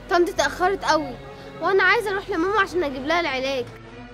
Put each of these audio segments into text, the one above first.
طنط اتاخرت قوي وانا عايزه اروح لماما عشان اجيب لها العلاج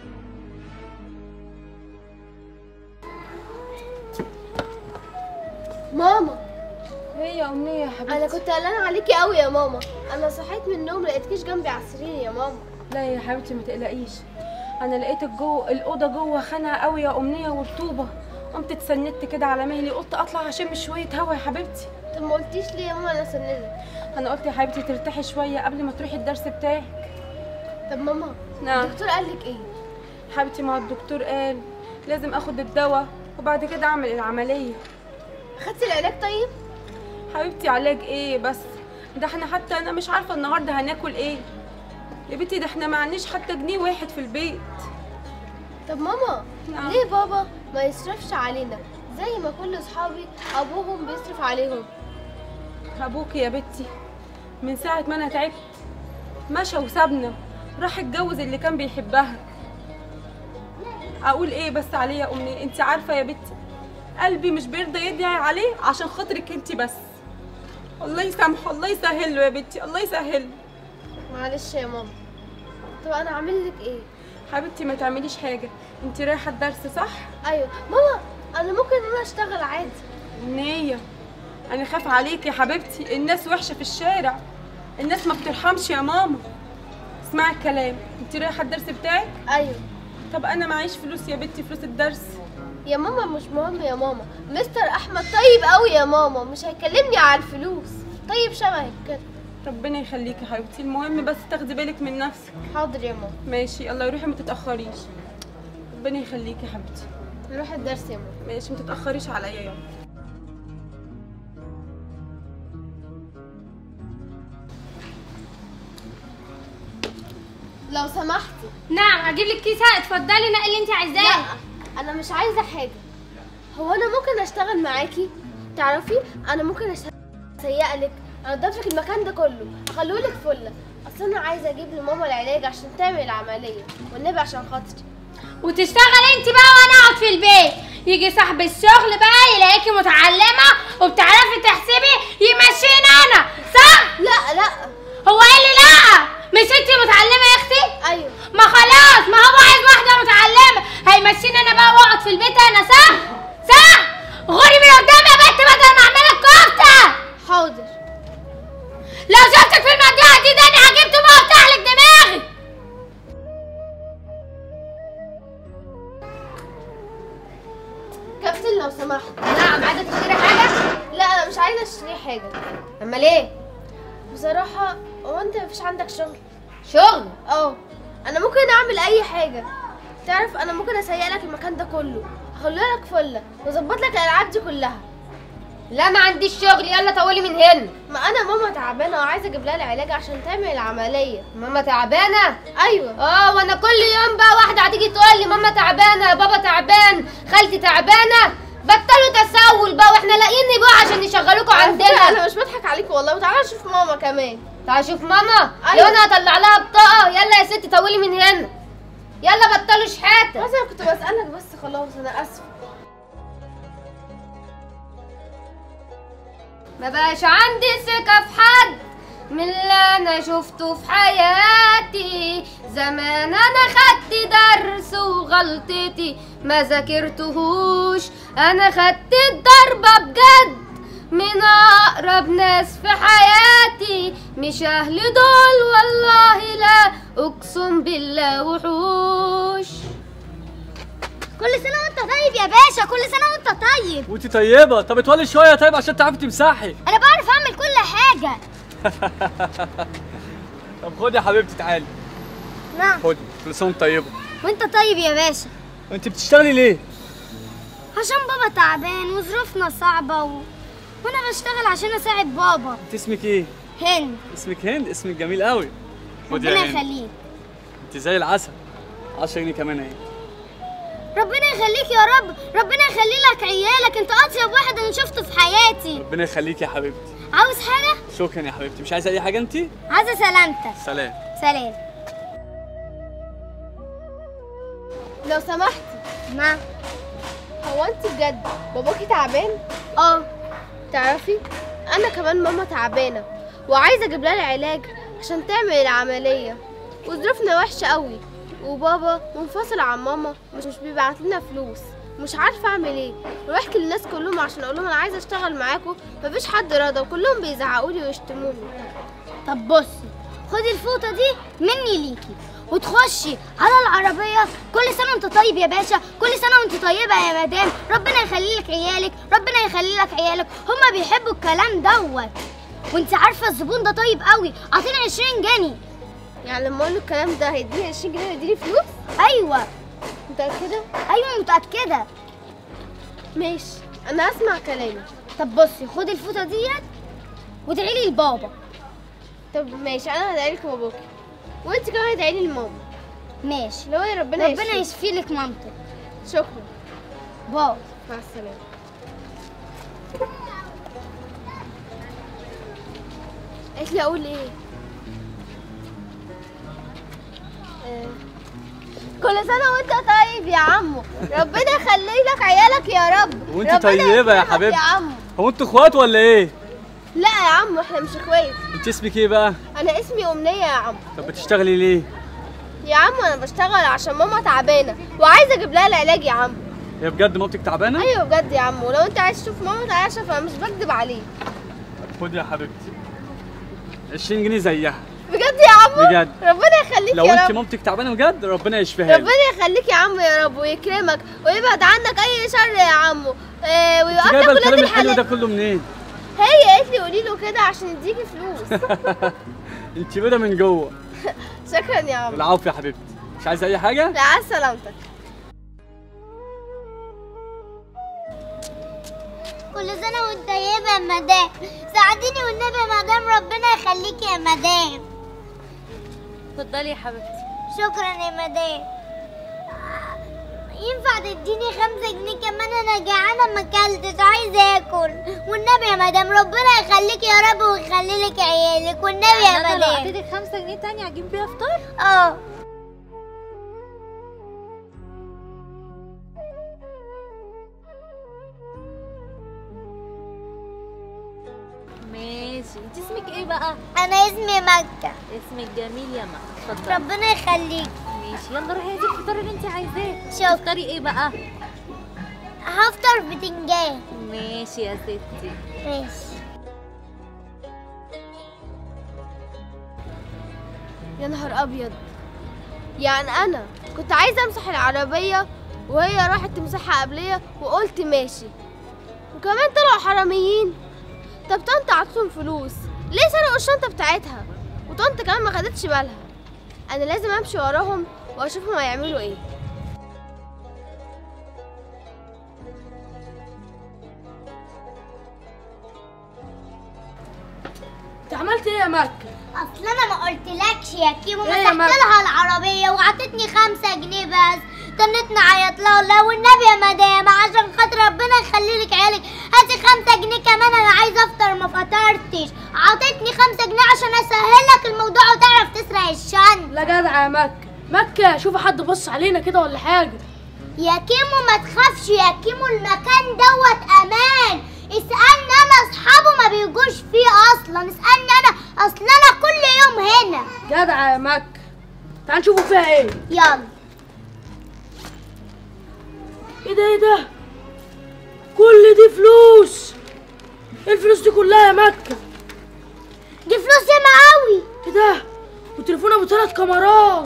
ماما ايه يا امنيه يا حبيبتي انا كنت قلقانه عليكي قوي يا ماما انا صحيت من النوم لقيتكيش جنبي على السرير يا ماما لا يا حبيبتي ما تقلقيش انا لقيتك جوه الاوضه جوه خانقه قوي يا امنيه ورطوبه قمت اتسندت كده على مهلي قلت اطلع اشم شويه هوا يا حبيبتي طب ما قلتيش ليه يا ماما انا سندك انا قلت يا حبيبتي ترتاحي شويه قبل ما تروحي الدرس بتاعك طب ماما نعم الدكتور قال لك ايه حبيبتي ما الدكتور قال لازم اخد الدواء وبعد كده اعمل العمليه خدتي العلاج طيب حبيبتي علاج ايه بس ده احنا حتى انا مش عارفه النهارده هناكل ايه يا بنتي ده احنا ما عندناش حتى جنيه واحد في البيت طب ماما نعم. ليه بابا ما يصرفش علينا زي ما كل اصحابي ابوهم بيصرف عليهم ابوك يا بنتي من ساعه ما انا تعبت مشى وسابنا راح اتجوز اللي كان بيحبها اقول ايه بس عليه يا امي انت عارفه يا بنتي قلبي مش بيرضى يدعي عليه عشان خاطرك انت بس الله يسامحه الله يسهل له يا بنتي الله يسهل له معلش يا ماما طب انا اعمل لك ايه حبيبتي ما تعمليش حاجه انت رايحه الدرس صح ايوه ماما انا ممكن ان انا اشتغل عادي نية انا خاف عليك يا حبيبتي الناس وحشه في الشارع الناس ما بترحمش يا ماما اسمعي الكلام انت رايحه الدرس بتاعك ايوه طب انا معيش فلوس يا بنتي فلوس الدرس يا ماما مش مهم يا ماما مستر احمد طيب قوي يا ماما مش هيكلمني على الفلوس طيب شبهك كده ربنا يخليكي يا حبيبتي المهم بس تاخدي بالك من نفسك حاضر يا ماما ماشي الله يروحي ما تتاخريش ربنا يخليكي يا حبيبتي نروح الدرس يا ماما ماشي ما تتاخريش عليا يلا لو سمحتي نعم هجيب لك كيسه اتفضلي نقي اللي انت عايزاه لا انا مش عايزه حاجه هو انا ممكن اشتغل معاكي تعرفي انا ممكن اسيق لك انضف لك المكان ده كله اخليه لك فله اصل انا عايزه اجيب لماما العلاج عشان تعمل العمليه والنبي عشان خاطري وتشتغل انت بقى وانا اقعد في البيت يجي صاحب الشغل بقى يلاقيكي متعلمه وبتعرفي تحسبي يمشينا انا صح لا لا هو ايه اللي لا مش انت متعلمه يا اختي ايوه ما خلاص ما هو عايز واحده متعلمه هيمشيني انا بقى واقعد في البيت انا صح صح غوري من قدامي يا بنت بدل ما اعمل لك كفته حاضر لو شفتك في المنطقه دي تاني هجيب طوبه وافتح لك دماغي كابتن لو سمحت نعم عايزه تشتري حاجه لا انا مش عايزه اشتري حاجه امال ايه بصراحه هو انت مفيش عندك شغل شغل اه انا ممكن اعمل اي حاجه تعرف انا ممكن اسيق لك المكان ده كله اخليها لك فله واظبط لك الالعاب دي كلها لا ما عنديش شغل يلا طولي من هنا ما انا ماما تعبانه وعايزه اجيب لها العلاج عشان تعمل العمليه ماما تعبانه ايوه اه وانا كل يوم بقى واحده هتيجي تقول لي ماما تعبانه بابا تعبان خالتي تعبانه بطلوا تسول بقى واحنا لاقيين بقى عشان يشغلوكوا على فكرة عندنا انا مش بضحك عليك والله وتعالى شوف ماما كمان تعال شوف ماما أيوة. لو انا هطلع لها بطاقه يلا يا ستي طولي من هنا يلا بطلوا شحاته بس انا كنت بسالك بس خلاص انا اسفه ما بقاش عندي ثقة في حد من اللي انا شفته في حياتي زمان انا خدت درس وغلطتي ما ذاكرتهوش انا خدت الضربة بجد من اقرب ناس في حياتي مش اهل دول والله لا اقسم بالله وحوش كل سنة وانت طيب يا باشا كل سنة وانت طيب وانت طيبه طب اتولي شويه طيب عشان تعرفي تمسحي انا بعرف اعمل كل حاجة طب خدي يا حبيبتي تعالي نعم خدي كل سنه وانت طيبه وانت طيب يا باشا انت بتشتغلي ليه عشان بابا تعبان وظروفنا صعبة و... وانا بشتغل عشان اساعد بابا انت اسمك ايه هند اسمك هند اسمك جميل قوي خدي يا ربنا هند يخليك انت زي العسل 10 جنيه كمان اهي ربنا يخليك يا رب ربنا يخلي لك عيالك انت اطيب واحد انا شفته في حياتي ربنا يخليكي يا حبيبتي عاوز حاجة شكرا يا حبيبتي مش عايزه اي حاجه انت عايزة سلامتك سلام سلام لو سمحتي نعم هو انت بجد باباكي تعبان اه تعرفي انا كمان ماما تعبانه وعايزه اجيب لها العلاج عشان تعمل العملية وظروفنا وحشة قوي وبابا منفصل عن ماما مش مش بيبعت لنا فلوس مش عارفة اعمل ايه بحكي للناس كلهم عشان اقول لهم انا عايزة اشتغل معاكم مفيش حد راضى وكلهم بيزعقوا لي ويشتموني طب بصي خدي الفوطه دي مني ليكي وتخشي على العربية كل سنة وانت طيب يا باشا كل سنة وانت طيبة يا مدام ربنا يخلي لك عيالك ربنا يخلي لك عيالك هما بيحبوا الكلام دوت وانت عارفة الزبون ده طيب قوي عطيني 20 جنيه يعني لما اقول له الكلام ده هيديني 20 جنيه ويديني فلوس ايوه متأكدة؟ ايوه متأكدة ماشي انا هسمع كلامك طب بصي خدي الفوطة ديت وادعي لي لبابا طب ماشي انا هدعي لكم ابوكي وانت كمان ادعي لي لماما ماشي لو يا ربنا ربنا يشفيك. يشفي لك مامتك شكرا باي مع السلامة قالت لي اقول ايه آه، كل سنة وانت طيب يا عمو ربنا يخلي لك عيالك يا رب وانت ربنا طيبة يا يكرمك حبيبتي. يا عمو هو انتوا اخوات ولا ايه؟ لا يا عمو احنا مش اخوات انت اسمك ايه بقى؟ انا اسمي امنية يا عمو طب بتشتغلي ليه؟ يا عمو انا بشتغل عشان ماما تعبانة وعايزة اجيب لها العلاج يا عمو هي بجد مامتك تعبانة؟ ايوه بجد يا عمو لو انت عايز تشوف ماما تعالى شوفها انا مش بكدب عليك خدي يا حبيبتي 20 جنيه زيها بجد يا عمو بجد. ربنا يخليك لو يا انت رب مامتك تعبانة بجد ربنا يشفيها لك ربنا يخليك يا عمو يا رب ويكرمك ويبعد عنك اي شر يا عمو آه انت ويوقف جايبة لك الكلام ولاد الحلو ده الحلال كله منين؟ هي قالت لي قولي له كده عشان يديكي فلوس انت بيضة من جوه شكرا يا عمو العفو يا حبيبتي مش عايزة أي حاجة؟ لا على سلامتك كل سنة وانت طيبة يا مدام ساعديني والنبي يا مدام ربنا يخليكي يا مدام اتفضلي يا حبيبتي شكرا يا مدام ينفع تديني خمسة جنيه كمان انا جعانة ما اكلتش عايزة اكل والنبي يا مدام ربنا يخليكي يا رب ويخلي لك عيالك والنبي يا انا لو مدام اعطيتك خمسة جنيه تاني هجيب بيها فطار اه ماشي انت اسمك ايه بقى انا اسمي مكة اسمك جميل يا ماما اتفضلي ربنا يخليك ماشي يلا روحي هاتي الفطار اللي انت عايزاه شكرا. تفطري ايه بقى هفطر بتنجان ماشي يا ستي ماشي يا نهار ابيض يعني انا كنت عايزه امسح العربيه وهي راحت تمسحها قبليه وقلت ماشي وكمان طلعوا حراميين طب طنط عطتهم فلوس ليه سرقوا الشنطه بتاعتها وطنط كمان ما خدتش بالها انا لازم امشي وراهم واشوفهم هيعملوا ايه انت عملت ايه يا مكة؟ اصل انا ما قلتلكش يا كيمو إيه يا مسحت مك- لها العربيه وعطتني خمسة جنيه بس تنتني عيط لها لا والنبي يا مدام عشان خاطر ربنا يخلي لك عيالك هاتي خمسة جنيه كمان انا عايزه افطر ما فطرتش عطتني خمسة جنيه عشان اسهل لك الموضوع وتعرف تسرق الشنطه لا جدع يا مكة مكة شوف حد بص علينا كده ولا حاجة يا كيمو ما تخافش يا كيمو المكان دوت امان اسألني انا اصحابه ما بيجوش فيه اصلا اسألني انا اصل انا كل يوم هنا جدع يا مكة تعال نشوفوا فيها ايه يلا ايه ده ايه ده كل دي فلوس ايه الفلوس دي كلها يا مكة دي فلوس ياما قوي ايه ده وتليفون ابو ثلاث كاميرات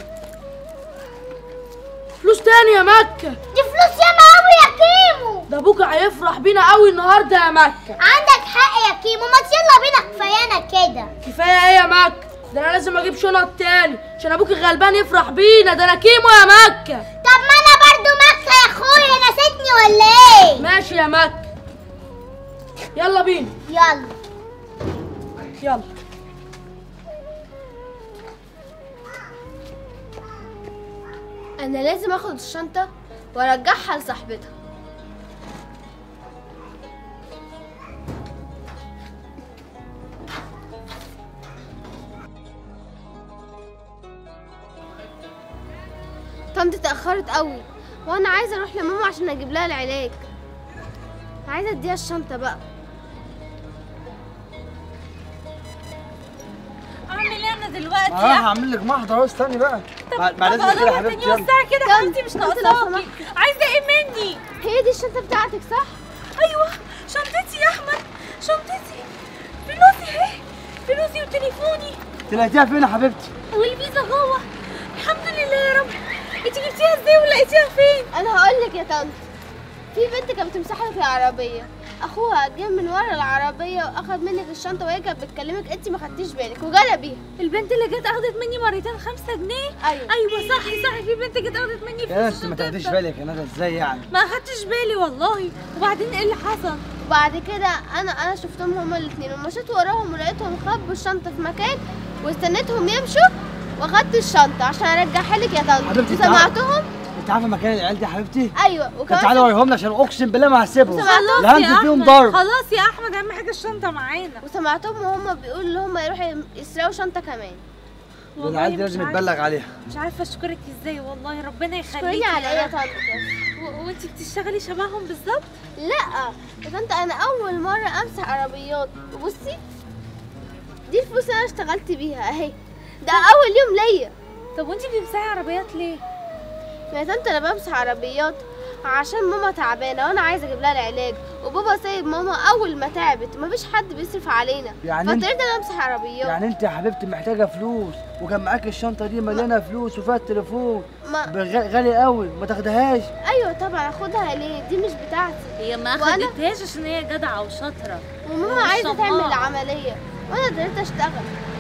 فلوس تاني يا مكة دي فلوس ياما قوي يا كيمو ده ابوك هيفرح بينا قوي النهارده يا مكة عندك حق يا كيمو ما يلا بينا كفايانا كده كفايه ايه يا مكة ده انا لازم اجيب شنط تاني عشان ابوك الغلبان يفرح بينا ده انا كيمو يا مكة طب ما انا برضو مكة يا اخويا نسيتني ولا ايه ماشي يا مكة يلا بينا يلا يلا انا لازم اخد الشنطه وارجعها لصاحبتها طنط اتاخرت قوي وانا عايزه اروح لماما عشان اجيب لها العلاج عايزه اديها الشنطه بقى اعمل ايه انا دلوقتي اه هعمل لك محضر اهو استني بقى بعد بعد طب اذنك كده يا انا حبيبتي تاني يلا. وساعة كده حبيبتي مش ناقصاكي عايزة ايه مني؟ هي دي الشنطه بتاعتك صح ايوه شنطتي يا احمد شنطتي فلوسي اهي فلوسي وتليفوني تلاقيها فين يا حبيبتي والفيزا جوه الحمد لله يا رب انت جبتيها ازاي ولقيتيها فين؟ انا هقول لك يا طنط في بنت كانت بتمسح لك العربيه اخوها جه من ورا العربيه واخد منك الشنطه وهي كانت بتكلمك انت ما خدتيش بالك وجرى بيها البنت اللي جت اخدت مني مرتين خمسة جنيه ايوه ايوه صح صح في بنت جت اخدت مني يا فلوس انت ما تاخديش وشنطتها. بالك يا ندى ازاي يعني ما اخدتش بالي والله وبعدين ايه اللي حصل؟ وبعد كده انا انا شفتهم هما الاثنين ومشيت وراهم ولقيتهم خبوا الشنطه في مكان واستنيتهم يمشوا واخدت الشنطه عشان ارجعها لك يا طنط حبيبتي تعالي. سمعتهم انت عارفه مكان العيال دي يا حبيبتي ايوه طب وكمان تعالى اوريهم لك عشان اقسم بالله ما هسيبهم خلاص لا هنزل فيهم ضرب خلاص يا احمد اهم حاجه الشنطه معانا وسمعتهم وهم بيقولوا ان هم يروحوا يسرقوا شنطه كمان العيال دي مش لازم عارفة- يتبلغ عليها مش عارفه اشكرك ازاي والله ربنا يخليكي شكرني على ايه يا رب. طنط و- وانتي بتشتغلي شبههم بالظبط لا يا طنط انا اول مره امسح عربيات وبصي دي الفلوس اللي انا اشتغلت بيها اهي ده اول يوم ليا طب وانتي بتمسحي عربيات ليه يا طنط انا بمسح عربيات عشان ماما تعبانه وانا عايزه اجيب لها العلاج وبابا سايب ماما اول ما تعبت ومفيش حد بيصرف علينا يعني انت- فاضطريت انا امسح عربيات يعني انت يا حبيبتي محتاجه فلوس وكان معاك الشنطه دي مليانه فلوس وفيها التليفون ما بغ- غالي قوي ما تاخدهاش ايوه طبعا اخدها ليه دي مش بتاعتي هي ما وأنا- خدتهاش عشان هي جدعه وشاطره وماما عايزه والشماعة. تعمل العمليه وانا قدرت اشتغل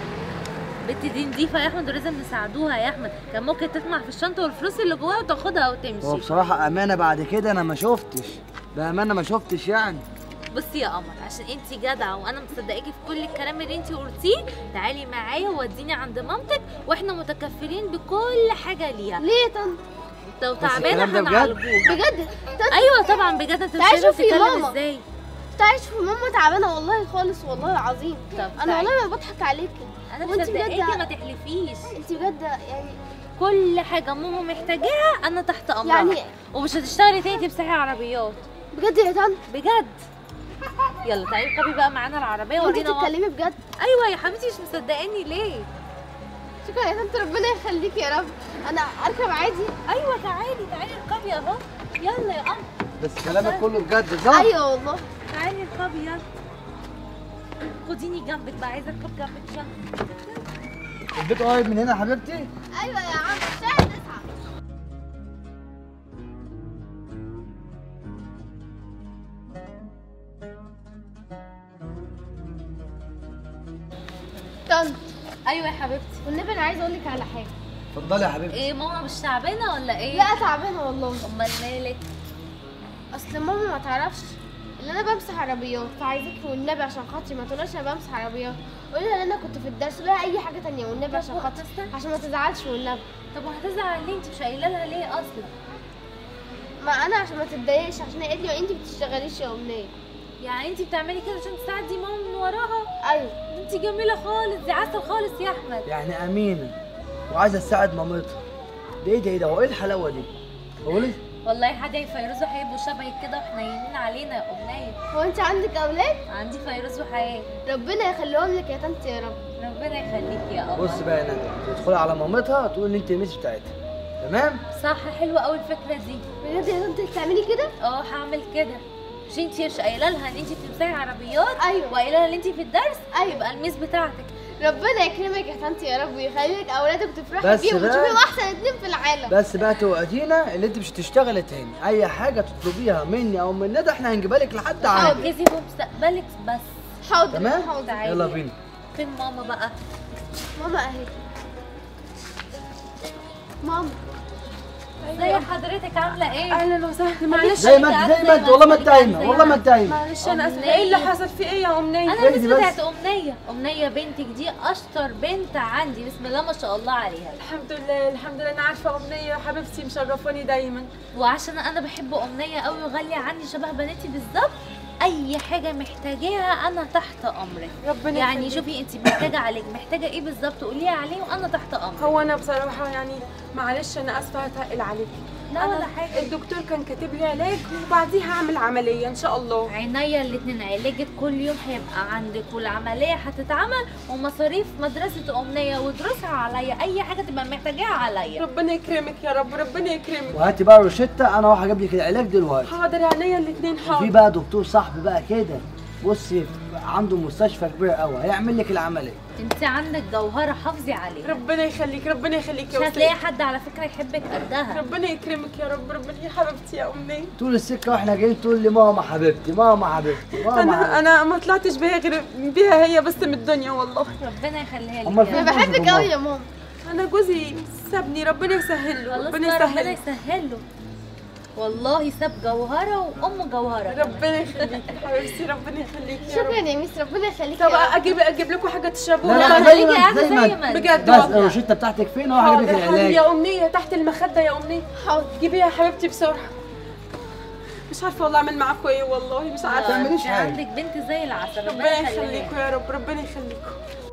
البت دي نضيفه يا احمد ولازم نساعدوها يا احمد كان ممكن تطمع في الشنطه والفلوس اللي جواها وتاخدها هو وتمشي بصراحه امانه بعد كده انا ما شفتش بامانه ما شفتش يعني بصي يا قمر عشان انتي جدعه وانا مصدقاكي في كل الكلام اللي انتي قلتيه تعالي معايا ووديني عند مامتك واحنا متكفلين بكل حاجه ليها ليه يا طنط لو الكلام تعبانه ده بجد؟ هنعالجوها بجد طنط ايوه طبعا بجد انت مش تعالي شايفة شوفي بتتكلم ماما. ازاي تعيش في ماما تعبانه والله خالص والله العظيم طب انا تعالي. والله ما بضحك عليكي انا وانتي مصدقاكي بجد- ما تحلفيش انت بجد يعني كل حاجه ماما محتاجاها انا تحت امرها يعني- ومش هتشتغلي تاني تمسحي عربيات بجد يا طنط بجد يلا تعالي اركبي بقى معانا العربيه وانت ورينا ماما. بتتكلمي بجد ايوه يا حبيبتي مش مصدقاني ليه شكرا يا طنط ربنا يخليكي يا رب انا اركب عادي ايوه تعالي تعالي اركبي اهو يلا يا قمر بس كلامك كله بجد صح؟ ايوه والله تعالي اركبي يلا خديني جنبك بقى عايزه اركب جنبك شويه البيت قريب من هنا يا حبيبتي ايوه يا عم شاهد اسعى طنط ايوه يا حبيبتي والنبي انا عايزه اقول لك على حاجه اتفضلي يا حبيبتي ايه ماما مش تعبانه ولا ايه لا تعبانه والله امال مالك اصل ماما ما تعرفش ان انا بمسح عربيات فعايزاك والنبي عشان خاطري ما تقولش انا بمسح عربيات قولي لها ان انا كنت في الدرس قولي لها اي حاجه تانية والنبي عشان خاطري وهتستنى. عشان ما تزعلش والنبي طب وهتزعل ليه انت مش قايله لها ليه اصلا ما انا عشان ما تتضايقش عشان هي قالت لي انت بتشتغليش يا امنيه يعني انت بتعملي كده عشان تساعدي ماما من وراها ايوه انت جميله خالص دي عسل خالص يا احمد يعني امينه وعايزه تساعد مامتها ده ايه ده ايه ده هو ايه الحلاوه دي؟ قولي والله حد فيروز وهيبقوا شبهك كده وحنينين علينا يا امنيه هو انت عندك اولاد عندي فيروز وحياه ربنا يخليهم لك يا طنط يا رب ربنا يخليكي يا قمر بص بقى يا ندى تدخلي على مامتها تقول ان انت الميس بتاعتها تمام؟ صح حلوه قوي الفكره دي بجد يا طنط بتعملي كده اه هعمل كده مش انت مش قايله لها ان انت بتمسحي عربيات ايوه وقايله لها ان انت في الدرس أيوة. يبقى الميس بتاعتك ربنا يكرمك يا طنط يا رب ويخلي لك اولادك وتفرحي بس بيهم بقى. وتشوفيهم احسن اتنين في العالم بس بقى توعدينا اللي انت مش هتشتغلي تاني اي حاجه تطلبيها مني او من ندى احنا هنجيبها لك لحد عندك ركزي في مستقبلك بس حاضر تمام؟ حاضر تعالي. يلا بينا فين ماما بقى ماما اهي ماما ازي حضرتك عامله ايه اهلا وسهلا معلش زي ما انت زي ما انت والله ما انت قايمه والله ما انت قايمه معلش انا اسفه ايه اللي حصل في ايه يا امنيه انا اهدي مش بس. بتاعت امنيه امنيه بنتك دي اشطر بنت عندي بسم الله ما شاء الله عليها الحمد لله الحمد لله انا عارفه امنيه حبيبتي مشرفاني دايما وعشان انا بحب امنيه قوي وغاليه عندي شبه بناتي بالظبط اي حاجه محتاجاها انا تحت امرك ربنا يعني يخليك. شوفي انت محتاجه عليك محتاجه ايه بالظبط قولي عليه وانا تحت امرك هو انا بصراحه يعني معلش انا اسفه هتقل عليك لا ولا أنا حاجه الدكتور كان كاتب لي علاج وبعديها هعمل عمليه ان شاء الله عينيا الاتنين علاجك كل يوم هيبقى عندك والعملية هتتعمل ومصاريف مدرسة أمنية ودروسها عليا أي حاجة تبقى محتاجاها عليا ربنا يكرمك يا رب ربنا يكرمك وهاتي بقى روشتة انا هروح اجيب لك العلاج دلوقتي حاضر عينيا الاثنين في حاضر بقى دكتور صاحبي بقى كده بصي عنده مستشفى كبير قوي هيعمل لك العمليه انت عندك جوهرة حافظي عليها ربنا يخليك ربنا يخليك مش يا هتلاقي أستاذ. حد على فكرة يحبك قدها ربنا يكرمك يا رب ربنا يا حبيبتي يا امنيه طول السكه واحنا جايين تقول لي ماما حبيبتي ماما حبيبتي ماما انا حبيبتي. انا ما طلعتش بيها غير بيها هي بس من الدنيا والله ربنا يخليها لك أمال يا فين انا رب. بحبك جوزك قوي يا يا ماما انا جوزي سابني ربنا يسهل له خلاص ربنا بقى ربنا يسهل يسهل له والله ساب جوهرة وأم جوهرة كمان. ربنا يخليك يا حبيبتي ربنا يخليك يا شكرا رب يا ميس ربنا يخليك طب يا رب. اجيب اجيب لكم حاجه لا تشربوها لا لا، زي خليكي ما قاعدة زي زي ما ما بجد بس والله. الروشته بتاعتك فين واروح اجيب حاضر لك حاضر العلاج يا امنيه تحت المخده يا امنيه حاضر جيبيها يا حبيبتي بسرعه مش عارفه والله اعمل معاكم ايه والله مش عارفه تعمليش انت حاجة. عندك بنت زي العسل ربنا يخليها يخليكم يا رب ربنا يخليكم